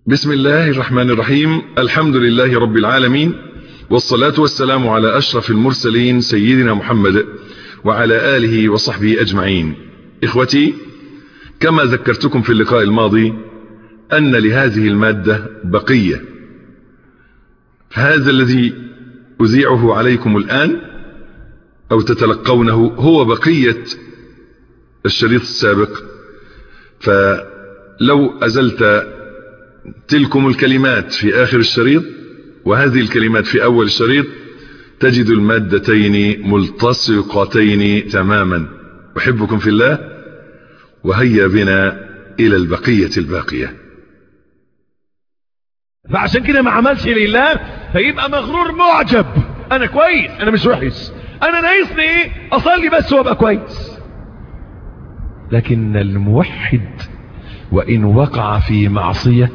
بسم الله الرحمن الرحيم الحمد لله رب العالمين والصلاة والسلام على أشرف المرسلين سيدنا محمد وعلى آله وصحبه أجمعين إخوتي كما ذكرتكم في اللقاء الماضي أن لهذه المادة بقية فهذا الذي أذيعه عليكم الآن أو تتلقونه هو بقية الشريط السابق فلو أزلت تلكم الكلمات في آخر الشريط وهذه الكلمات في أول الشريط تجد المادتين ملتصقتين تماما أحبكم في الله وهيا بنا إلى البقية الباقية فعشان كده ما عملش لله فيبقى مغرور معجب انا كويس انا مش وحش انا ناقصني ايه اصلي بس وابقى كويس لكن الموحد وان وقع في معصية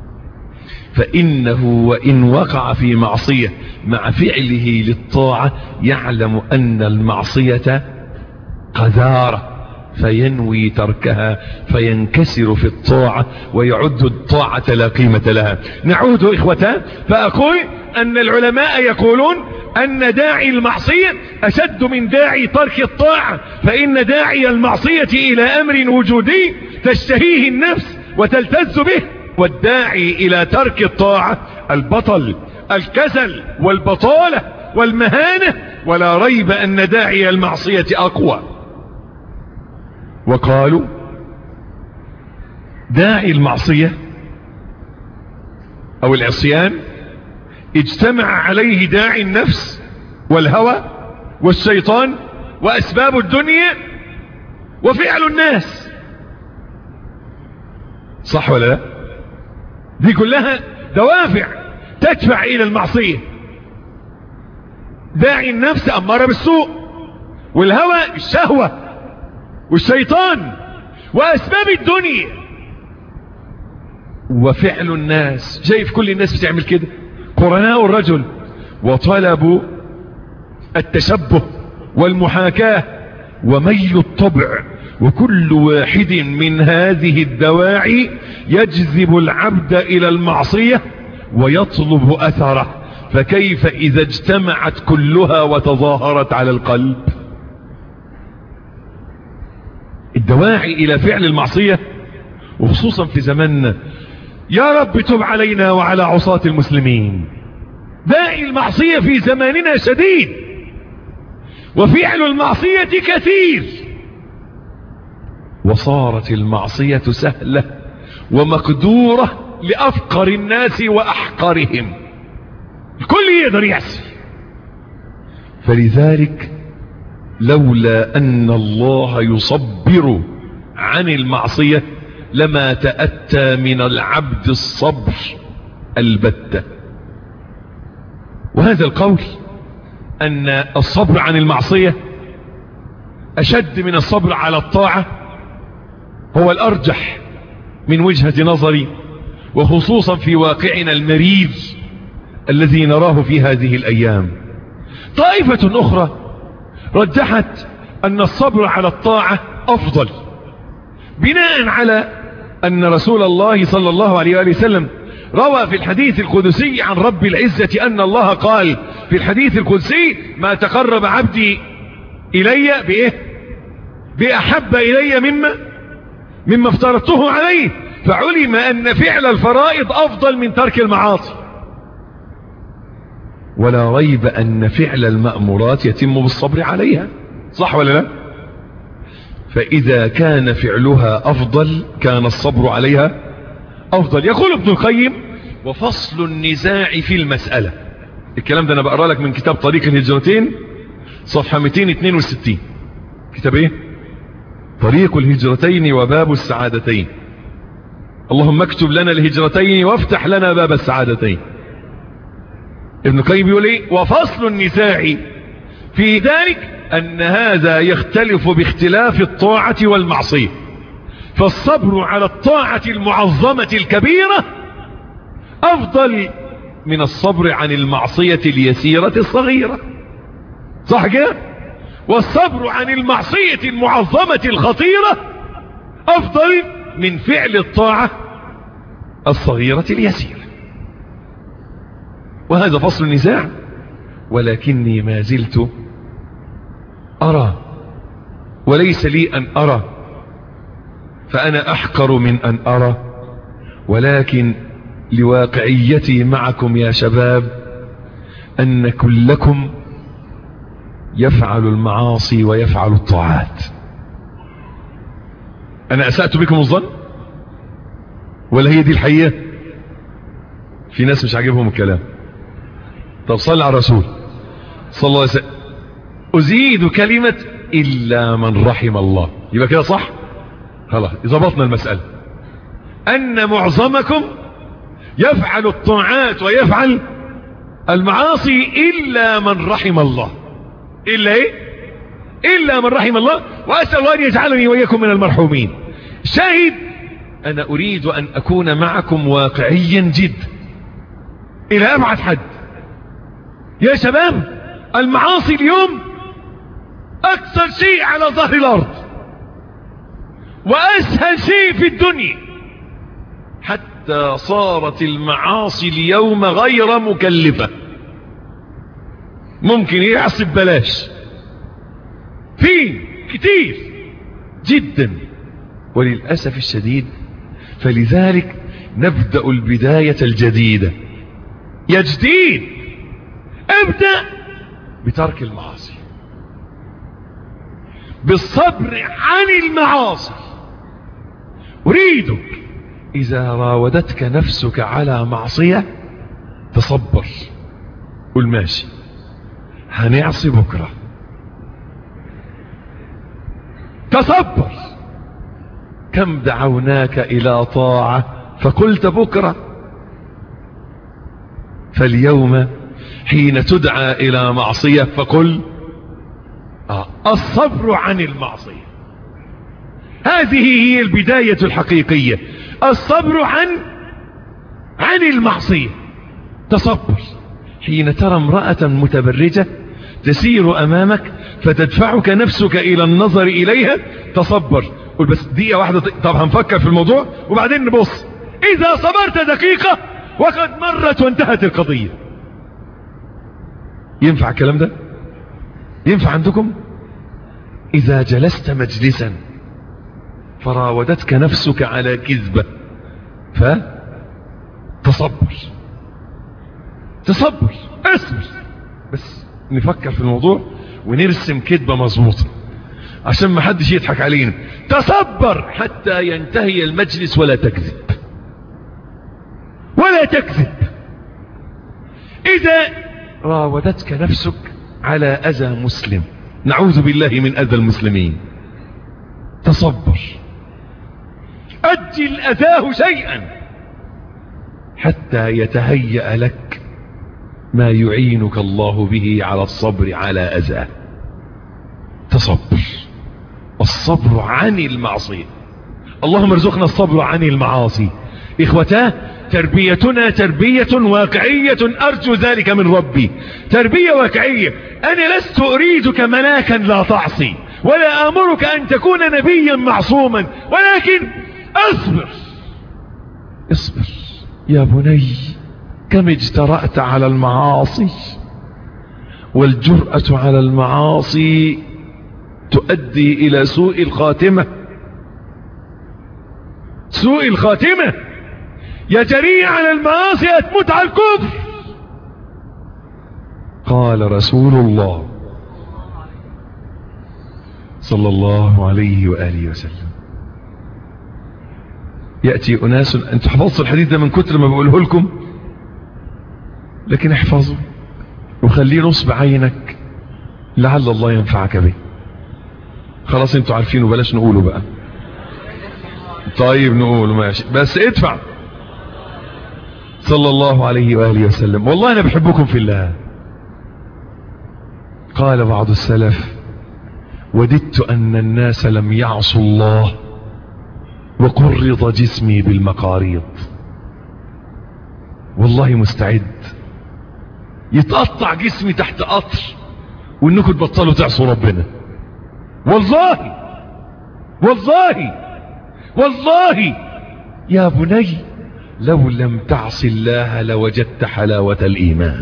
فانه وان وقع في معصية مع فعله للطاعة يعلم ان المعصية قذارة فينوي تركها فينكسر في الطاعة ويعد الطاعة لا قيمة لها نعود إخوة فأقول أن العلماء يقولون أن داعي المعصية أشد من داعي ترك الطاعة فإن داعي المعصية إلى أمر وجودي تشتهيه النفس وتلتز به والداعي إلى ترك الطاعة البطل الكسل والبطالة والمهانة ولا ريب أن داعي المعصية أقوى وقالوا داعي المعصية او العصيان اجتمع عليه داعي النفس والهوى والشيطان واسباب الدنيا وفعل الناس صح ولا لا دي كلها دوافع تدفع الى المعصية داعي النفس امارة بالسوء والهوى الشهوة والشيطان واسباب الدنيا وفعل الناس شايف كل الناس بتعمل كده قرناء الرجل وطلب التشبه والمحاكاة وميل الطبع وكل واحد من هذه الدواعي يجذب العبد الى المعصية ويطلب اثره فكيف اذا اجتمعت كلها وتظاهرت على القلب الدواعي الى فعل المعصية وخصوصا في زماننا يا رب تب علينا وعلى عصاة المسلمين داعي المعصية في زماننا شديد وفعل المعصية كثير وصارت المعصية سهلة ومقدورة لأفقر الناس وأحقرهم الكل يقدر يعصي فلذلك لولا أن الله يصبر عن المعصية لما تأتى من العبد الصبر البتة وهذا القول أن الصبر عن المعصية أشد من الصبر على الطاعة هو الأرجح من وجهة نظري وخصوصا في واقعنا المرير الذي نراه في هذه الأيام طائفة أخرى رجحت أن الصبر على الطاعة أفضل بناء على أن رسول الله صلى الله عليه وآله وسلم روى في الحديث القدسي عن رب العزة أن الله قال في الحديث القدسي ما تقرب عبدي إلي بإيه بأحب إلي مما مما افترضته عليه فعلم أن فعل الفرائض أفضل من ترك المعاصي ولا ريب أن فعل المأمورات يتم بالصبر عليها صح ولا لا فإذا كان فعلها أفضل كان الصبر عليها أفضل يقول ابن القيم وفصل النزاع في المسألة الكلام ده أنا بقرأ لك من كتاب طريق الهجرتين صفحة 262 كتاب ايه طريق الهجرتين وباب السعادتين اللهم اكتب لنا الهجرتين وافتح لنا باب السعادتين ابن القيم بيقول ايه وفصل النزاع في ذلك ان هذا يختلف باختلاف الطاعة والمعصية فالصبر على الطاعة المعظمة الكبيرة افضل من الصبر عن المعصية اليسيرة الصغيرة صح كده والصبر عن المعصية المعظمة الخطيرة افضل من فعل الطاعة الصغيرة اليسيرة وهذا فصل النزاع ولكني ما زلت أرى وليس لي أن أرى فأنا أحقر من أن أرى ولكن لواقعيتي معكم يا شباب أن كلكم يفعل المعاصي ويفعل الطاعات أنا أسأت بكم الظن ولا هي دي الحقيقة في ناس مش عاجبهم الكلام طب صلى على الرسول صلى الله عليه وسلم أزيد كلمة إلا من رحم الله يبقى كده صح خلاص ظبطنا المسألة أن معظمكم يفعل الطاعات ويفعل المعاصي إلا من رحم الله إلا إيه إلا من رحم الله وأسأل الله أن يجعلني وإياكم من المرحومين شاهد أنا أريد أن أكون معكم واقعيا جدا إلى أبعد حد يا شباب المعاصي اليوم أكثر شيء على ظهر الأرض وأسهل شيء في الدنيا حتى صارت المعاصي اليوم غير مكلفة ممكن يعصي ببلاش في كتير جدا وللأسف الشديد فلذلك نبدأ البداية الجديدة يا جديد ابدأ بترك المعاصي بالصبر عن المعاصي أريدك إذا راودتك نفسك على معصية تصبر قل ماشي هنعصي بكرة تصبر كم دعوناك إلى طاعة فقلت بكرة فاليوم حين تدعى إلى معصية فقل آه الصبر عن المعصية هذه هي البداية الحقيقية الصبر عن عن المعصية تصبر حين ترى امرأة متبرجة تسير أمامك فتدفعك نفسك إلى النظر إليها تصبر قل بس دقيقة واحدة طب هنفكر في الموضوع وبعدين نبص إذا صبرت دقيقة وقد مرت وانتهت القضية ينفع الكلام ده ينفع عندكم إذا جلست مجلسا فراودتك نفسك على كذبة فتصبر تصبر اصبر بس نفكر في الموضوع ونرسم كذبة مظبوطة عشان ما حدش يضحك علينا تصبر حتى ينتهي المجلس ولا تكذب ولا تكذب إذا راودتك نفسك على أذى مسلم نعوذ بالله من أذى المسلمين تصبر أجل أذاه شيئا حتى يتهيأ لك ما يعينك الله به على الصبر على أذاه تصبر الصبر عن المعصية اللهم ارزقنا الصبر عن المعاصي إخوتاه تربيتنا تربية واقعية أرجو ذلك من ربي تربية واقعية أنا لست أريدك ملاكا لا تعصي ولا آمرك أن تكون نبيا معصوما ولكن اصبر اصبر يا بني كم اجترأت على المعاصي والجرأة على المعاصي تؤدي إلى سوء الخاتمة سوء الخاتمة يا جريء على المعاصي هتموت على الكفر قال رسول الله صلى الله عليه وآله وسلم يأتي أناس أنتوا حفظتوا الحديث ده من كتر ما بقوله لكم لكن احفظوا وخليه نصب عينك لعل الله ينفعك به خلاص انتوا عارفين وبلاش نقوله بقى طيب نقوله ماشي بس ادفع صلى الله عليه وآله وسلم والله أنا بحبكم في الله قال بعض السلف وددت أن الناس لم يعصوا الله وقرض جسمي بالمقاريض والله مستعد يتقطع جسمي تحت قطر وانكم تبطلوا تعصوا ربنا والله والله والله يا بني لو لم تعص الله لوجدت حلاوة الإيمان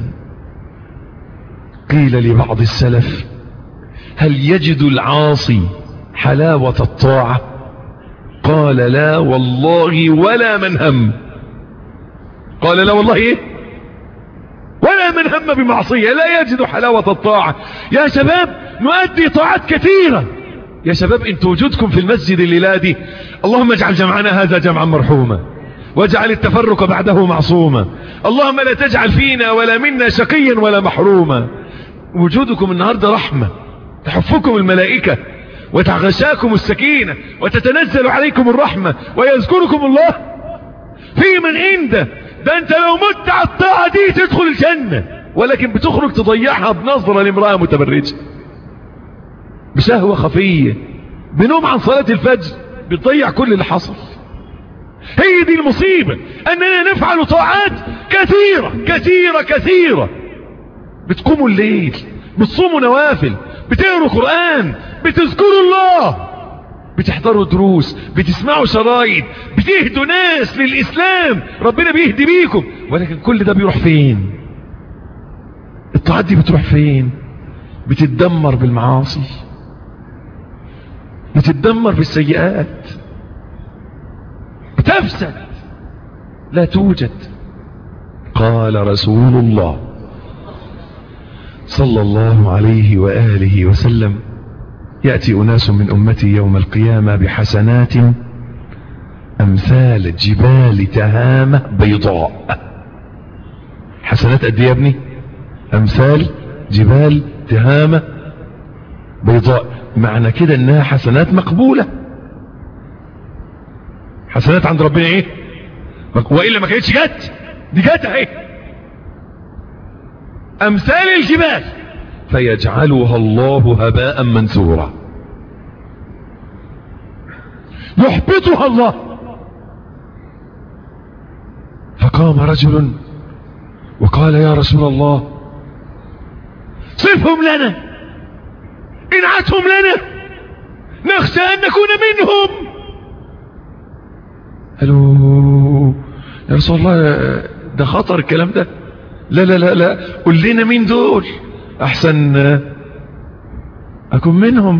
قيل لبعض السلف هل يجد العاصي حلاوة الطاعة قال لا والله ولا من هم قال لا والله ايه ولا من هم بمعصية لا يجد حلاوة الطاعة يا شباب نؤدي طاعات كثيرة يا شباب انتوا وجودكم في المسجد الليلة دي اللهم اجعل جمعنا هذا جمعا مرحوما واجعل التفرق بعده معصوما اللهم لا تجعل فينا ولا منا شقيا ولا محروما وجودكم النهاردة رحمة تحفكم الملائكة وتغشاكم السكينة وتتنزل عليكم الرحمة ويذكركم الله في من عنده ده انت لو مت على الطاعة دي تدخل الجنة ولكن بتخرج تضيعها بنظرة لامرأة متبرجة بشهوة خفية بنوم عن صلاة الفجر بتضيع كل اللي حصل هي دي المصيبة اننا نفعل طاعات كثيرة كثيرة كثيرة بتقوموا الليل بتصوموا نوافل بتقروا قرآن بتذكروا الله بتحضروا دروس بتسمعوا شرايط بتهدوا ناس للإسلام ربنا بيهدي بيكم ولكن كل ده بيروح فين الطاعات دي بتروح فين بتتدمر بالمعاصي بتتدمر بالسيئات بتفسد لا توجد قال رسول الله صلى الله عليه وآله وسلم يأتي أناس من أمتي يوم القيامة بحسنات أمثال جبال تهامة بيضاء حسنات قد يا ابني أمثال جبال تهامة بيضاء معنى كده انها حسنات مقبولة حسنات عند ربنا ايه وإلا ما كانتش جت دي جت اهي امثال الجبال فيجعلها الله هباء منثورا يحبطها الله فقام رجل وقال يا رسول الله صفهم لنا انعتهم لنا نخشى ان نكون منهم قالوا يا رسول الله ده خطر الكلام ده لا لا لا لا قل لنا مين دول احسن اكون منهم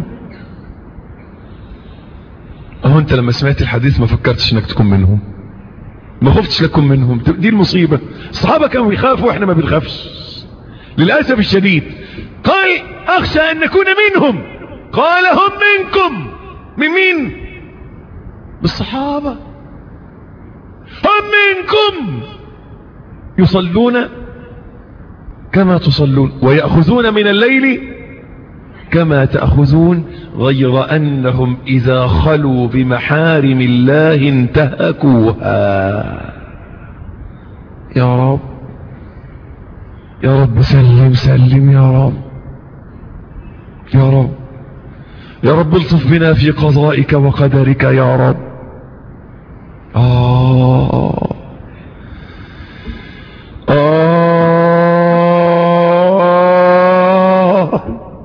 اهو انت لما سمعت الحديث ما فكرتش انك تكون منهم ما خفتش لكم منهم دي المصيبة الصحابة كانوا يخافوا واحنا ما بنخافش للأسف الشديد قال اخشى ان نكون منهم قال هم منكم من مين بالصحابة هم منكم يصلون كما تصلون ويأخذون من الليل كما تأخذون غير أنهم إذا خلوا بمحارم الله انتهكوها يا رب يا رب سلم سلم يا رب يا رب يا رب الطف بنا في قضائك وقدرك يا رب آه آه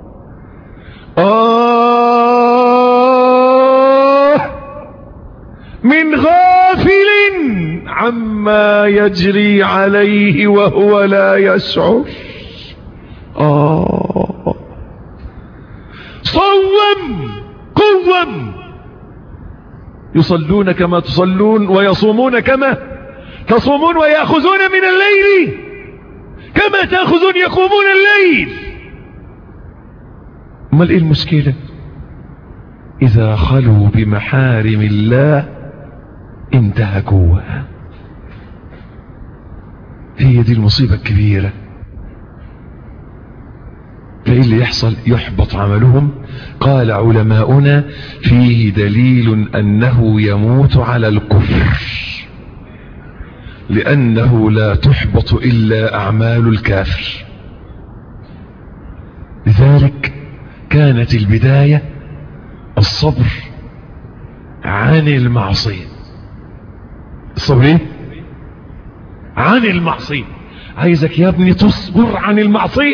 آه من غافل عما يجري عليه وهو لا يشعر آه صوم قوم يصلون كما تصلون ويصومون كما تصومون ويأخذون من الليل كما تأخذون يقومون الليل امال ايه المشكلة اذا خلوا بمحارم الله انتهكوها هي دي المصيبة الكبيرة فايه اللي يحصل يحبط عملهم قال علماؤنا فيه دليل انه يموت على الكفر لانه لا تحبط الا اعمال الكافر لذلك كانت البداية الصبر عن المعصية الصبر ايه عن المعصية عايزك يا ابني تصبر عن المعصية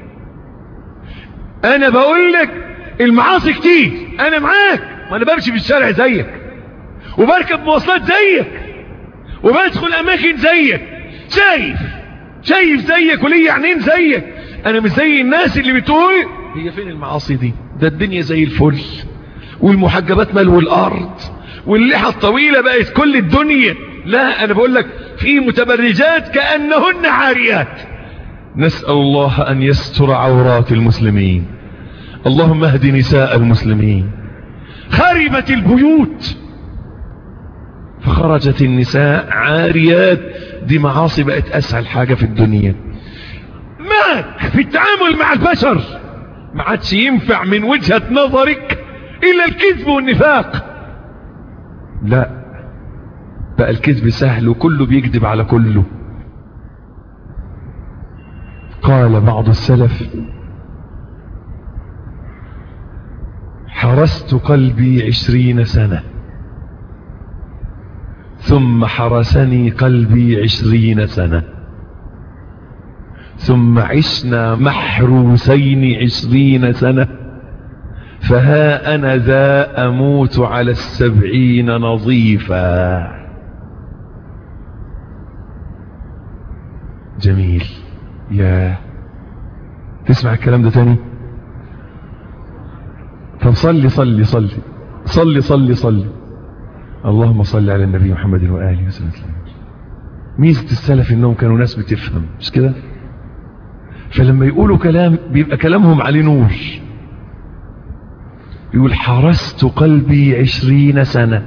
انا بقول لك المعاصي كتير انا معاك وانا بمشي في الشارع زيك وبركب مواصلات زيك وبدخل اماكن زيك شايف شايف زيك وليه عينين زيك انا مش زي الناس اللي بتقول هي فين المعاصي دي ده الدنيا زي الفل والمحجبات ملو الارض واللحى الطويلة بقت كل الدنيا لا انا بقول لك في متبرجات كأنهن عاريات نسأل الله ان يستر عورات المسلمين اللهم اهد نساء المسلمين خربت البيوت فخرجت النساء عاريات دي معاصي بقت اسهل حاجة في الدنيا معك في التعامل مع البشر ما عادش ينفع من وجهة نظرك الا الكذب والنفاق لا بقى الكذب سهل وكله بيكذب على كله قال بعض السلف حرست قلبي عشرين سنة ثم حرسني قلبي عشرين سنة ثم عشنا محروسين عشرين سنة فها أنا ذا أموت على السبعين نظيفا جميل يا تسمع الكلام ده تاني طب صلي صلي صلي صلي صلي صلي اللهم صل على النبي محمد وآله وسلم ميزة السلف انهم كانوا ناس بتفهم مش كده فلما يقولوا كلام بيبقى كلامهم عليه نور يقول حرست قلبي عشرين سنة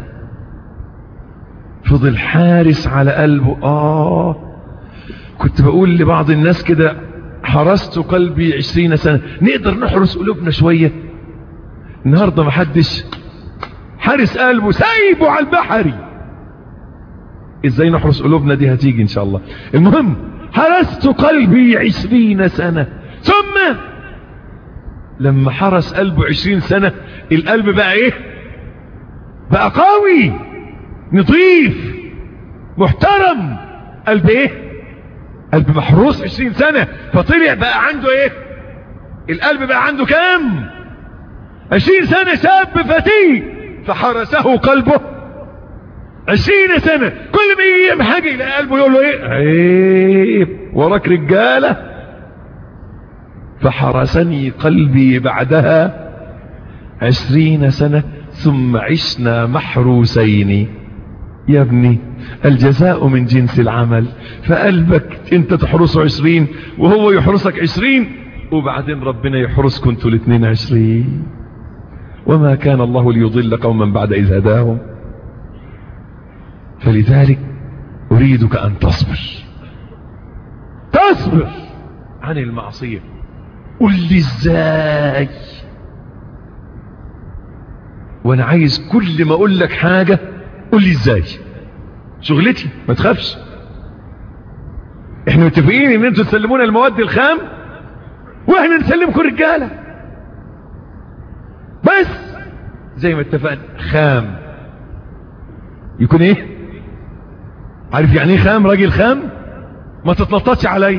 فضل حارس على قلبه آه كنت بقول لبعض الناس كده حرست قلبي عشرين سنة نقدر نحرس قلوبنا شوية النهاردة محدش حارس قلبه سايبه على البحري ازاي نحرس قلوبنا دي هتيجي ان شاء الله المهم حرست قلبي عشرين سنة ثم لما حرس قلبه عشرين سنة القلب بقى ايه بقى قوي نظيف محترم قلب ايه قلب محروس عشرين سنة فطلع بقى عنده ايه القلب بقى عنده كام عشرين سنة شاب فتي فحرسه قلبه عشرين سنة كل ما يجي حاجة الى قلبه يقول له ايه عيب وراك رجالة فحرسني قلبي بعدها عشرين سنة ثم عشنا محروسين يا ابني الجزاء من جنس العمل فقلبك انت تحرسه عشرين وهو يحرسك عشرين وبعدين ربنا يحرسكم انتوا الاثنين عشرين وما كان الله ليضل قوما بعد إذ هداهم فلذلك أريدك أن تصبر تصبر عن المعصية قل لي ازاي وانا عايز كل ما اقول لك حاجة قل لي ازاي شغلتي ما تخافش احنا متفقين ان انتوا تسلمونا المواد الخام واحنا نسلمكم رجالة بس زي ما اتفقنا خام يكون ايه عارف يعني ايه خام راجل خام ما تتنططش عليا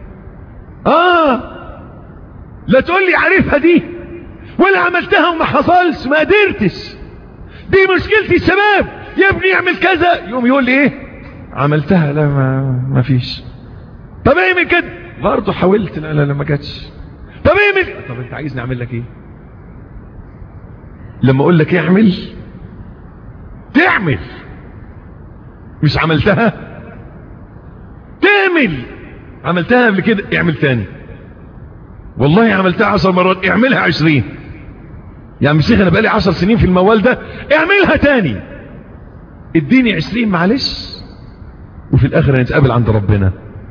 اه لا تقول لي عارفها دي ولا عملتها وما حصلش ما قدرتش دي مشكلتي الشباب يا ابني اعمل كذا يوم يقول لي ايه عملتها لا ما, ما فيش طب اعمل كده برضه حاولت لا لا لا ما جاتش طب اعمل طب انت عايزني اعمل لك ايه لما اقول لك اعمل تعمل مش عملتها تعمل عملتها قبل كده اعمل تاني والله عملتها عشر مرات اعملها عشرين يعني مش انا بقالي عشر سنين في الموال ده اعملها تاني اديني عشرين معلش وفي الاخر هنتقابل عند ربنا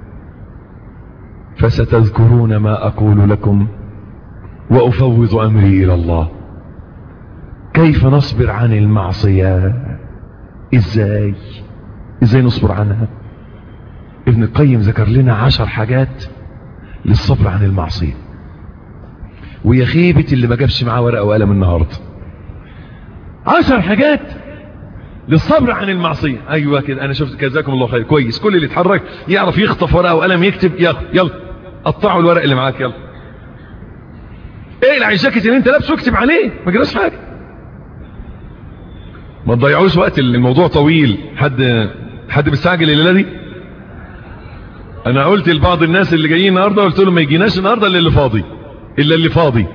فستذكرون ما اقول لكم وافوض امري الى الله كيف نصبر عن المعصية ازاي ازاي نصبر عنها ابن القيم ذكر لنا عشر حاجات للصبر عن المعصية ويا خيبة اللي ما جابش معاه ورقة وقلم النهاردة عشر حاجات للصبر عن المعصية ايوه كده انا شفت جزاكم الله خير كويس كل اللي يتحرك يعرف يخطف ورقة وقلم يكتب يلا يلا قطعوا الورق اللي معاك يلا ايه العيشاكت اللي انت لابسه اكتب عليه ما جراش حاجة ما تضيعوش وقت الموضوع طويل حد حد مستعجل الليله دي انا قلت لبعض الناس اللي جايين النهارده قلت لهم ما يجيناش النهارده الا اللي فاضي الا اللي فاضي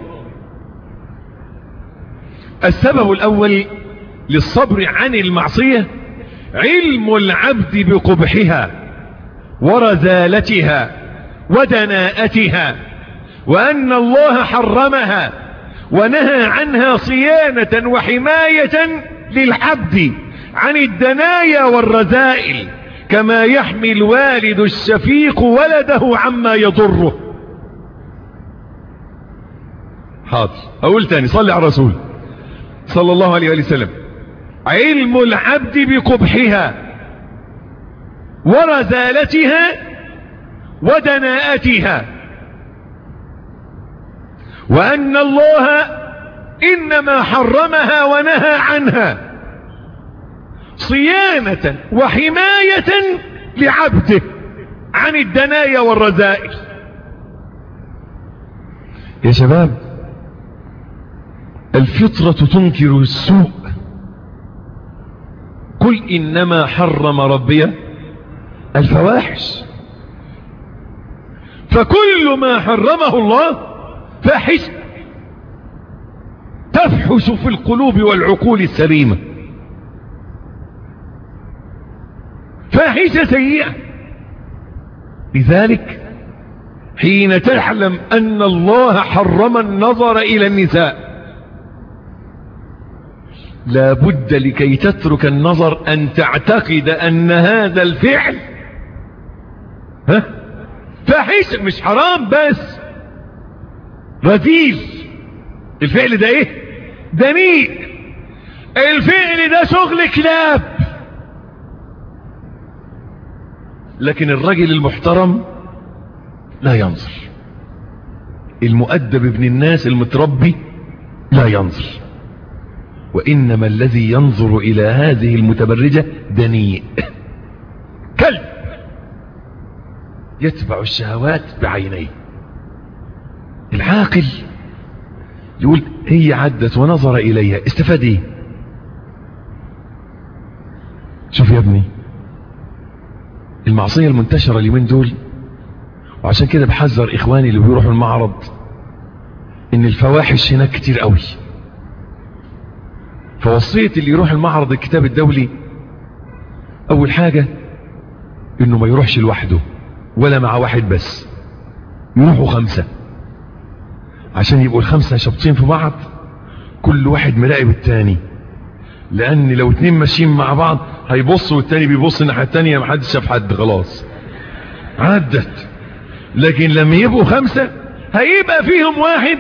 السبب الاول للصبر عن المعصيه علم العبد بقبحها ورذالتها ودناءتها وأن الله حرمها ونهى عنها صيانة وحماية للعبد عن الدنايا والرذائل كما يحمي الوالد الشفيق ولده عما يضره حاضر أقول تاني صلي على الرسول صلى الله عليه وسلم علم العبد بقبحها ورذالتها ودناءتها وأن الله إنما حرمها ونهى عنها صيانة وحماية لعبده عن الدنايا والرذائل يا شباب الفطرة تنكر السوء قل إنما حرم ربي الفواحش فكل ما حرمه الله فاحش تفحش في القلوب والعقول السليمة فاحشة سيئة لذلك حين تعلم أن الله حرم النظر إلى النساء لا بد لكي تترك النظر أن تعتقد أن هذا الفعل ها فاحش مش حرام بس رذيل الفعل ده ايه دنيء الفعل ده شغل كلاب لكن الرجل المحترم لا ينظر المؤدب ابن الناس المتربي لا ينظر وإنما الذي ينظر إلى هذه المتبرجة دنيء كلب يتبع الشهوات بعينيه العاقل يقول هي عدت ونظر إليها استفاد ايه شوف يا ابني المعصية المنتشرة اليومين دول وعشان كده بحذر إخواني اللي بيروحوا المعرض إن الفواحش هناك كتير قوي فوصية اللي يروح المعرض الكتاب الدولي أول حاجة إنه ما يروحش لوحده ولا مع واحد بس يروحوا خمسة عشان يبقوا الخمسة شابطين في بعض كل واحد مراقب التاني لأن لو اتنين ماشيين مع بعض هيبصوا والتاني بيبص الناحية التانية محدش شاف حد خلاص عدت لكن لما يبقوا خمسة هيبقى فيهم واحد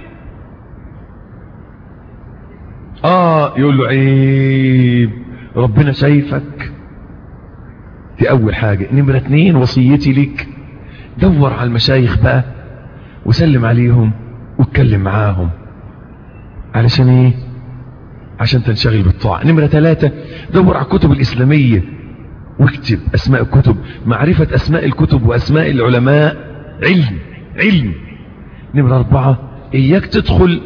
اه يقول له عيب ربنا شايفك دي اول حاجة نمرة اتنين وصيتي لك دور على المشايخ بقى وسلم عليهم واتكلم معاهم علشان ايه عشان تنشغل بالطاعة نمرة ثلاثة دور على الكتب الاسلامية واكتب اسماء الكتب معرفة اسماء الكتب واسماء العلماء علم علم نمرة اربعة اياك تدخل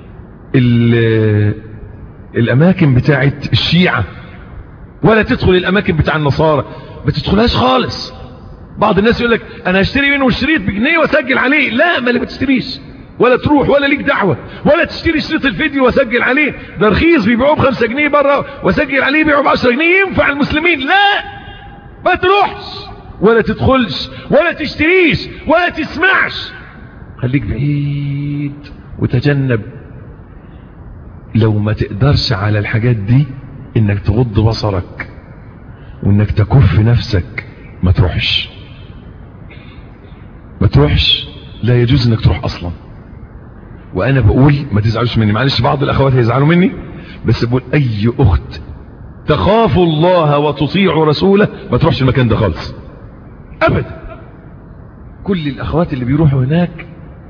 الاماكن بتاعت الشيعة ولا تدخل الاماكن بتاع النصارى ما تدخلهاش خالص بعض الناس يقول لك انا هشتري منه الشريط بجنيه واسجل عليه لا ما اللي ما تشتريش ولا تروح ولا ليك دعوة ولا تشتري شريط الفيديو واسجل عليه ده رخيص بيبيعوه بخمسة جنيه بره واسجل عليه يبيعوه بعشرة جنيه ينفع المسلمين لا ما تروحش ولا تدخلش ولا تشتريش ولا تسمعش خليك بعيد وتجنب لو ما تقدرش على الحاجات دي انك تغض بصرك وانك تكف نفسك ما تروحش ما تروحش لا يجوز انك تروح اصلا وانا بقول ما تزعلوش مني معلش بعض الاخوات هيزعلوا مني بس بقول اي اخت تخاف الله وتطيع رسوله ما تروحش المكان ده خالص ابدا كل الاخوات اللي بيروحوا هناك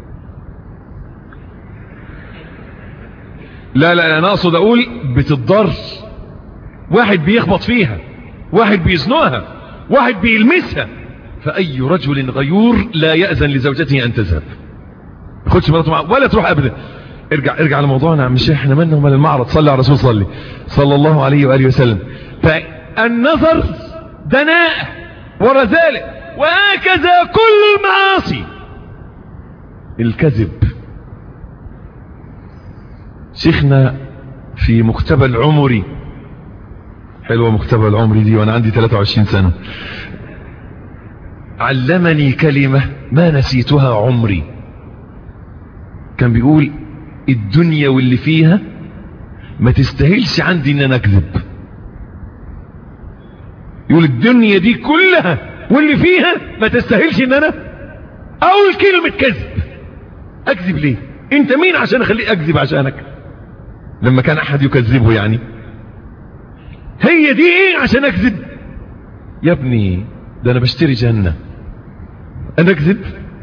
لا لا انا اقصد اقول بتضر واحد بيخبط فيها واحد بيزنقها واحد بيلمسها فاي رجل غيور لا يأذن لزوجته ان تذهب خدش مراته معه ولا تروح ابدا ارجع ارجع لموضوعنا يا عم الشيخ احنا مالنا ومال المعرض صلي على الرسول صلي صلى الله عليه واله وسلم فالنظر دناءة ورذالة وهكذا كل المعاصي الكذب شيخنا في مكتبة العمري حلوة مكتبة العمري دي وانا عندي 23 سنة علمني كلمة ما نسيتها عمري كان بيقول الدنيا واللي فيها ما تستاهلش عندي ان انا اكذب يقول الدنيا دي كلها واللي فيها ما تستاهلش ان انا اقول كلمة كذب اكذب ليه انت مين عشان اخليه اكذب عشانك لما كان احد يكذبه يعني هي دي ايه عشان اكذب يا ابني ده انا بشتري جنة انا اكذب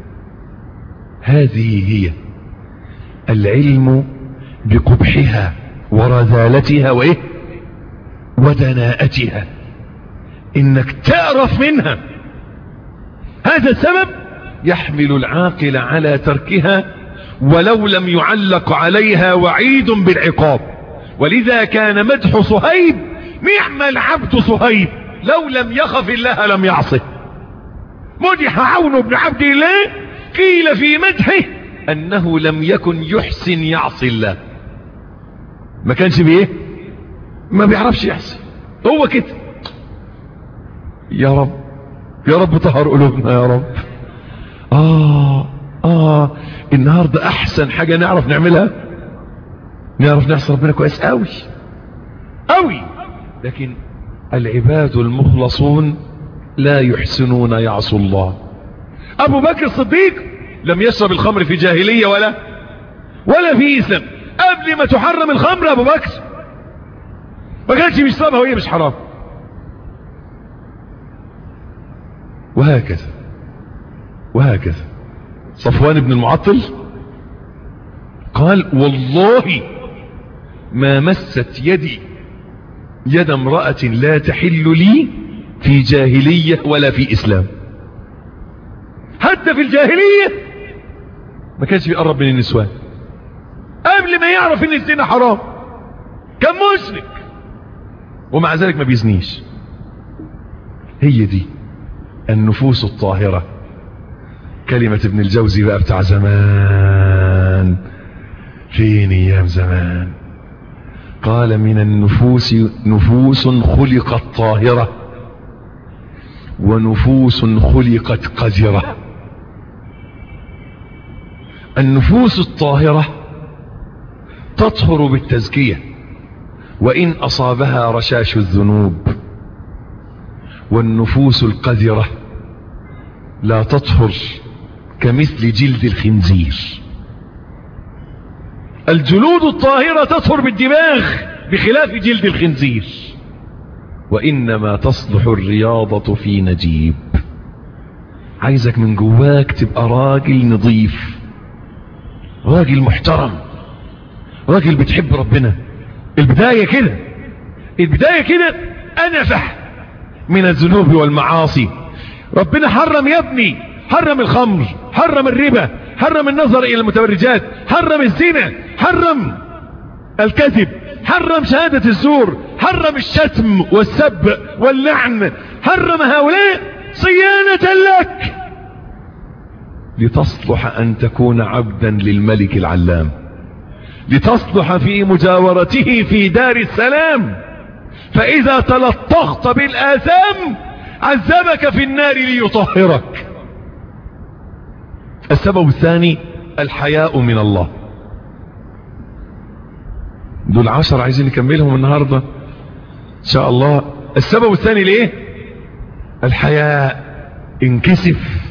هذه هي العلم بقبحها ورذالتها وايه ودناءتها انك تعرف منها هذا السبب يحمل العاقل على تركها ولو لم يعلق عليها وعيد بالعقاب ولذا كان مدح صهيب نعم العبد صهيب لو لم يخف الله لم يعصه مدح عون بن عبد الله قيل في مدحه انه لم يكن يحسن يعصي الله ما كانش بايه ما بيعرفش يعصي هو كده يا رب يا رب طهر قلوبنا يا رب آه آه النهاردة أحسن حاجة نعرف نعملها نعرف نعصي ربنا كويس قوي قوي لكن العباد المخلصون لا يحسنون يعصوا الله أبو بكر الصديق لم يشرب الخمر في جاهلية ولا ولا في إسلام قبل ما تحرم الخمر أبو بكر ما كانش بيشربها وهي مش حرام وهكذا وهكذا صفوان بن المعطل قال والله ما مست يدي يد امرأة لا تحل لي في جاهلية ولا في إسلام حتى في الجاهلية ما كانش بيقرب من النسوان قبل ما يعرف ان الزنا حرام كان مشرك ومع ذلك ما بيزنيش هي دي النفوس الطاهرة كلمة ابن الجوزي بقى بتاع زمان فين ايام زمان قال من النفوس نفوس خلقت طاهرة ونفوس خلقت قذرة النفوس الطاهرة تطهر بالتزكية وإن أصابها رشاش الذنوب والنفوس القذرة لا تطهر كمثل جلد الخنزير الجلود الطاهرة تطهر بالدماغ بخلاف جلد الخنزير وإنما تصلح الرياضة في نجيب عايزك من جواك تبقى راجل نظيف راجل محترم راجل بتحب ربنا البداية كده البداية كده أنفح من الذنوب والمعاصي ربنا حرم يا ابني حرم الخمر حرم الربا حرم النظر الى المتبرجات حرم الزنا حرم الكذب حرم شهادة الزور حرم الشتم والسب واللعن حرم هؤلاء صيانة لك لتصلح ان تكون عبدا للملك العلام لتصلح في مجاورته في دار السلام فاذا تلطخت بالاثام عذبك في النار ليطهرك السبب الثاني الحياء من الله دول عشر عايزين نكملهم النهاردة ان شاء الله السبب الثاني ليه الحياء انكسف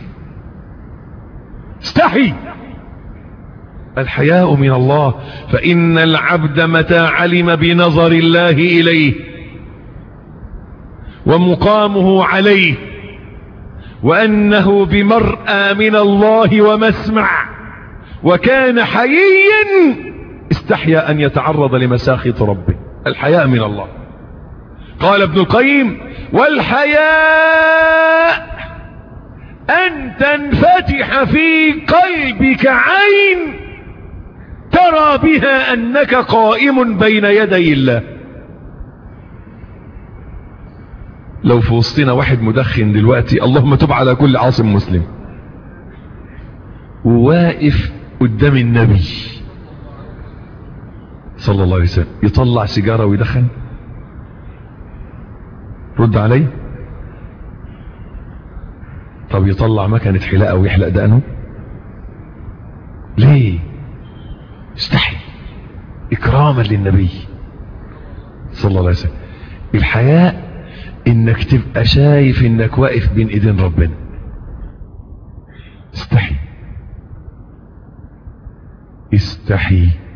استحي الحياء من الله فإن العبد متى علم بنظر الله إليه ومقامه عليه وأنه بمرأى من الله ومسمع وكان حييا استحيا أن يتعرض لمساخط ربه الحياء من الله قال ابن القيم والحياء أن تنفتح في قلبك عين ترى بها أنك قائم بين يدي الله لو في وسطنا واحد مدخن دلوقتي اللهم تب على كل عاصم مسلم وواقف قدام النبي صلى الله عليه وسلم يطلع سيجارة ويدخن رد علي طب يطلع مكنة حلاقة ويحلق دقنه ليه استحي اكراما للنبي صلى الله عليه وسلم الحياء انك تبقى شايف انك واقف بين ايدين ربنا استحي استحي